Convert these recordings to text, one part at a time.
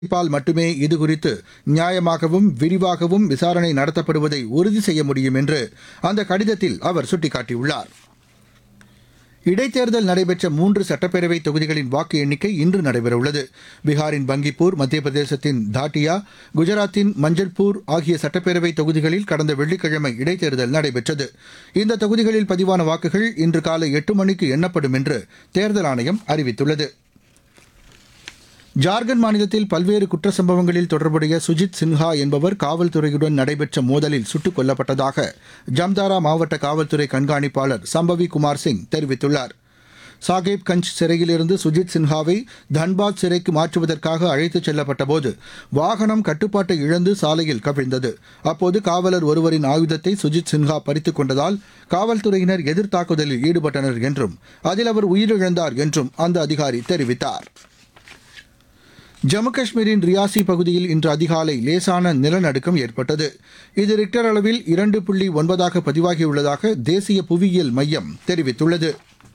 பால் மட்டுமே இதுகுறித்து நியாயமாகவும் விரிவாகவும் விசாரணை நடத்தப்படுவதை உறுதி செய்ய முடியும் என்று அந்த கடிதத்தில் அவர் சுட்டிக்காட்டியுள்ளார் இடைத்தேர்தல் நடைபெற்ற மூன்று சட்டப்பேரவை தொகுதிகளின் வாக்கு எண்ணிக்கை இன்று நடைபெறவுள்ளது பீகாரின் பங்கிப்பூர் மத்திய பிரதேசத்தின் தாட்டியா குஜராத்தின் மஞ்சள்பூர் ஆகிய சட்டப்பேரவை தொகுதிகளில் கடந்த வெள்ளிக்கிழமை இடைத்தேர்தல் நடைபெற்றது இந்த தொகுதிகளில் பதிவான வாக்குகள் இன்று காலை எட்டு மணிக்கு எண்ணப்படும் என்று தேர்தல் ஆணையம் அறிவித்துள்ளது ஜார்க்கண்ட் மாநிலத்தில் பல்வேறு குற்ற சம்பவங்களில் தொடர்புடைய சுஜித் சின்ஹா என்பவர் காவல்துறையுடன் நடைபெற்ற மோதலில் சுட்டுக் கொல்லப்பட்டதாக ஜம்தாரா மாவட்ட காவல்துறை கண்காணிப்பாளர் சம்பவி குமார் சிங் தெரிவித்துள்ளார் சாகேப் கஞ்ச் சிறையிலிருந்து சுஜித் சின்ஹாவை தன்பாத் சிறைக்கு மாற்றுவதற்காக அழைத்துச் செல்லப்பட்டபோது வாகனம் கட்டுப்பாட்டை இழந்து சாலையில் கவிழ்ந்தது அப்போது காவலர் ஒருவரின் ஆயுதத்தை சுஜித் சின்ஹா பறித்துக் கொண்டதால் காவல்துறையினர் எதிர்த்தாக்குதலில் ஈடுபட்டனர் என்றும் அதில் அவர் உயிரிழந்தார் என்றும் அந்த அதிகாரி தெரிவித்தார் ஜம்மு காஷ்மீரின் ரியாசி பகுதியில் இன்று அதிகாலை லேசான நிலநடுக்கம் ஏற்பட்டது இது ரிக்டர் அளவில் இரண்டு புள்ளி ஒன்பதாக பதிவாகியுள்ளதாக தேசிய புவியியல் மையம் தெரிவித்துள்ளது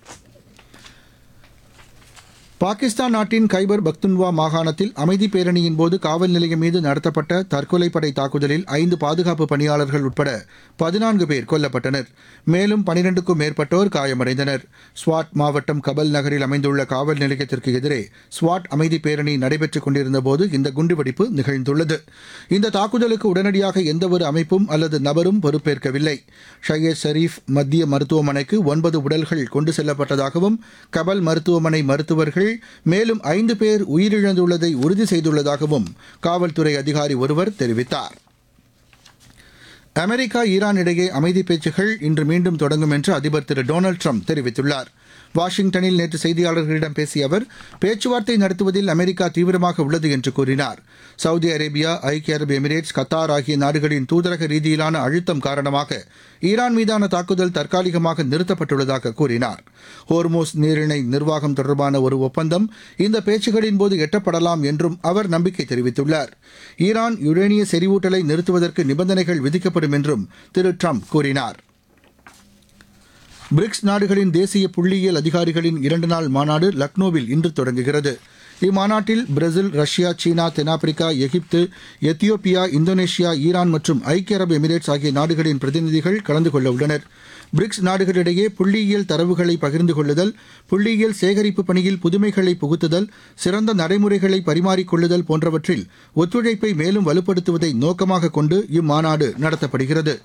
பாகிஸ்தான் நாட்டின் கைபர் பக்துன்வா மாகாணத்தில் அமைதி பேரணியின் போது காவல் நிலையம் மீது நடத்தப்பட்ட தற்கொலைப்படை தாக்குதலில் ஐந்து பாதுகாப்பு பணியாளர்கள் உட்பட பதினான்கு பேர் கொல்லப்பட்டனர் மேலும் பனிரெண்டுக்கும் மேற்பட்டோர் காயமடைந்தனர் ஸ்வாட் மாவட்டம் கபல் நகரில் அமைந்துள்ள காவல் நிலையத்திற்கு எதிரே ஸ்வாட் அமைதி பேரணி நடைபெற்றுக் கொண்டிருந்தபோது இந்த குண்டுவெடிப்பு நிகழ்ந்துள்ளது இந்த தாக்குதலுக்கு உடனடியாக எந்தவொரு அமைப்பும் அல்லது நபரும் பொறுப்பேற்கவில்லை ஷையத் ஷரீப் மத்திய மருத்துவமனைக்கு ஒன்பது உடல்கள் கொண்டு செல்லப்பட்டதாகவும் கபல் மருத்துவமனை மருத்துவர்கள் மேலும் ஐந்து பேர் உயிரிழந்துள்ளதை உறுதி செய்துள்ளதாகவும் காவல்துறை அதிகாரி ஒருவர் தெரிவித்தார் அமெரிக்கா ஈரான் இடையே அமைதி பேச்சுகள் இன்று மீண்டும் தொடங்கும் என்று அதிபர் திரு டொனால்டு ட்ரம்ப் தெரிவித்துள்ளார் வாஷிங்டனில் நேற்று செய்தியாளர்களிடம் பேசிய அவர் பேச்சுவார்த்தை நடத்துவதில் அமெரிக்கா தீவிரமாக உள்ளது என்று கூறினார் சவுதி அரேபியா ஐக்கிய அரபு எமிரேட்ஸ் கத்தார் ஆகிய நாடுகளின் தூதரக ரீதியிலான அழுத்தம் காரணமாக ஈரான் மீதான தாக்குதல் தற்காலிகமாக நிறுத்தப்பட்டுள்ளதாக கூறினார் ஹோர்மோஸ் நீரிணை நிர்வாகம் தொடர்பான ஒரு ஒப்பந்தம் இந்த பேச்சுகளின் போது எட்டப்படலாம் என்றும் அவர் நம்பிக்கை தெரிவித்துள்ளார் ஈரான் யுரேனிய செறிவூட்டலை நிறுத்துவதற்கு நிபந்தனைகள் விதிக்கப்படும் என்றும் திரு ட்ரம்ப் கூறினார் பிரிக்ஸ் நாடுகளின் தேசிய புள்ளியியல் அதிகாரிகளின் இரண்டு நாள் மாநாடு லக்னோவில் இன்று தொடங்குகிறது இம்மாநாட்டில் பிரேசில் ரஷ்யா சீனா தென்னாப்பிரிக்கா எகிப்து எத்தியோப்பியா இந்தோனேஷியா ஈரான் மற்றும் ஐக்கிய அரபு எமிரேட்ஸ் ஆகிய நாடுகளின் பிரதிநிதிகள் கலந்து கொள்ள உள்ளனர் பிரிக்ஸ் நாடுகளிடையே புள்ளியியல் தரவுகளை பகிர்ந்து கொள்ளுதல் புள்ளியியல் சேகரிப்பு பணியில் புதுமைகளை புகுத்துதல் சிறந்த நடைமுறைகளை பரிமாறிக்கொள்ளுதல் போன்றவற்றில் ஒத்துழைப்பை மேலும் வலுப்படுத்துவதை நோக்கமாக கொண்டு இம்மாநாடு நடத்தப்படுகிறது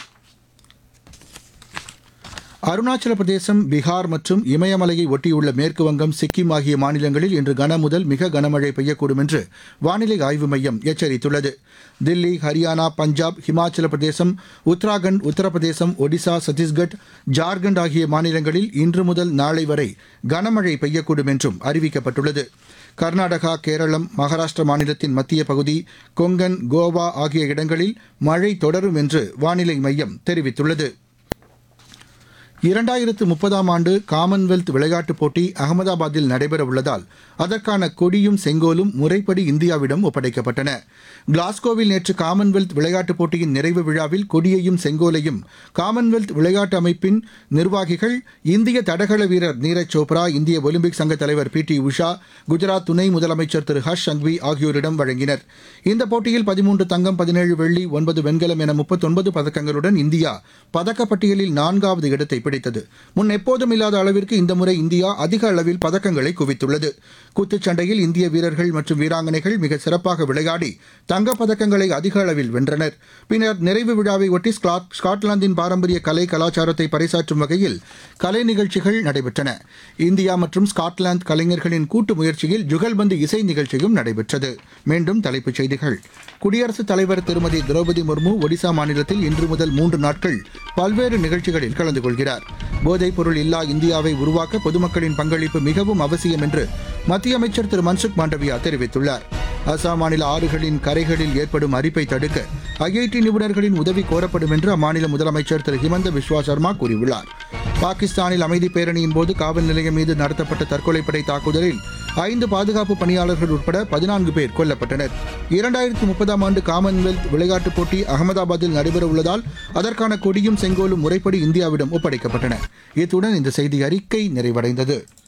அருணாச்சல பிரதேசம் பீகார் மற்றும் இமயமலையை ஒட்டியுள்ள மேற்கு வங்கம் சிக்கிம் ஆகிய மாநிலங்களில் இன்று கன முதல் மிக கனமழை பெய்யக்கூடும் என்று வானிலை ஆய்வு மையம் எச்சரித்துள்ளது தில்லி ஹரியானா பஞ்சாப் ஹிமாச்சல பிரதேசம் உத்தராகண்ட் உத்தரப்பிரதேசம் ஒடிசா சத்தீஸ்கட் ஜார்க்கண்ட் ஆகிய மாநிலங்களில் இன்று முதல் நாளை வரை கனமழை பெய்யக்கூடும் என்றும் அறிவிக்கப்பட்டுள்ளது கர்நாடகா கேரளம் மகாராஷ்டிரா மாநிலத்தின் மத்திய பகுதி கொங்கன் கோவா ஆகிய இடங்களில் மழை தொடரும் என்று வானிலை மையம் தெரிவித்துள்ளது இரண்டாயிரத்து முப்பதாம் ஆண்டு காமன்வெல்த் விளையாட்டுப் போட்டி அகமதாபாத்தில் நடைபெறவுள்ளதால் அதற்கான கொடியும் செங்கோலும் முறைப்படி இந்தியாவிடம் ஒப்படைக்கப்பட்டன கிளாஸ்கோவில் நேற்று காமன்வெல்த் விளையாட்டுப் போட்டியின் நிறைவு விழாவில் கொடியையும் செங்கோலையும் காமன்வெல்த் விளையாட்டு அமைப்பின் நிர்வாகிகள் இந்திய தடகள வீரர் நீரஜ் சோப்ரா இந்திய ஒலிம்பிக் சங்க தலைவர் பி டி உஷா குஜராத் துணை முதலமைச்சர் திரு ஹர்ஷ் சங்வி ஆகியோரிடம் வழங்கினர் இந்த போட்டியில் பதிமூன்று தங்கம் பதினேழு வெள்ளி ஒன்பது வெண்கலம் என முப்பத்தொன்பது பதக்கங்களுடன் இந்தியா பதக்கப்பட்டியலில் நான்காவது இடத்தை பிடித்தது முன் எப்போதும் இல்லாத அளவிற்கு இந்த முறை இந்தியா அதிக அளவில் பதக்கங்களை குவித்துள்ளது குத்துச்சண்டையில் இந்திய வீரர்கள் மற்றும் வீராங்கனைகள் மிக சிறப்பாக விளையாடி தங்கப் பதக்கங்களை அதிக அளவில் வென்றனர் பின்னர் நிறைவு விழாவை ஒட்டி ஸ்காட்லாந்தின் பாரம்பரிய கலை கலாச்சாரத்தை பறைசாற்றும் வகையில் கலை நிகழ்ச்சிகள் நடைபெற்றன இந்தியா மற்றும் ஸ்காட்லாந்து கலைஞர்களின் கூட்டு முயற்சியில் ஜுகல்பந்து இசை நிகழ்ச்சியும் நடைபெற்றது மீண்டும் தலைப்புச் செய்திகள் குடியரசுத் தலைவர் திருமதி திரௌபதி முர்மு ஒடிசா மாநிலத்தில் இன்று முதல் மூன்று நாட்கள் பல்வேறு நிகழ்ச்சிகளில் கலந்து கொள்கிறார் போதைப் பொருள் இல்லா இந்தியாவை உருவாக்க பொதுமக்களின் பங்களிப்பு மிகவும் அவசியம் என்று மத்திய அமைச்சர் திரு மன்சுக் மாண்டவியா தெரிவித்துள்ளார் அசாம் மாநில ஆறுகளின் கரைகளில் ஏற்படும் அரிப்பை தடுக்க ஐஐடி நிபுணர்களின் உதவி கோரப்படும் என்று அம்மாநில முதலமைச்சர் திரு ஹிமந்த பிஸ்வா சர்மா கூறியுள்ளார் பாகிஸ்தானில் அமைதி பேரணியின் போது காவல் நிலையம் மீது நடத்தப்பட்ட தற்கொலைப்படை தாக்குதலில் ஐந்து பாதுகாப்பு பணியாளர்கள் உட்பட பதினான்கு பேர் கொல்லப்பட்டனர் இரண்டாயிரத்தி முப்பதாம் ஆண்டு காமன்வெல்த் விளையாட்டுப் போட்டி அகமதாபாத்தில் நடைபெற உள்ளதால் அதற்கான கொடியும் செங்கோலும் முறைப்படி இந்தியாவிடம் ஒப்படைக்கப்பட்டன இத்துடன் இந்த செய்தி அறிக்கை நிறைவடைந்தது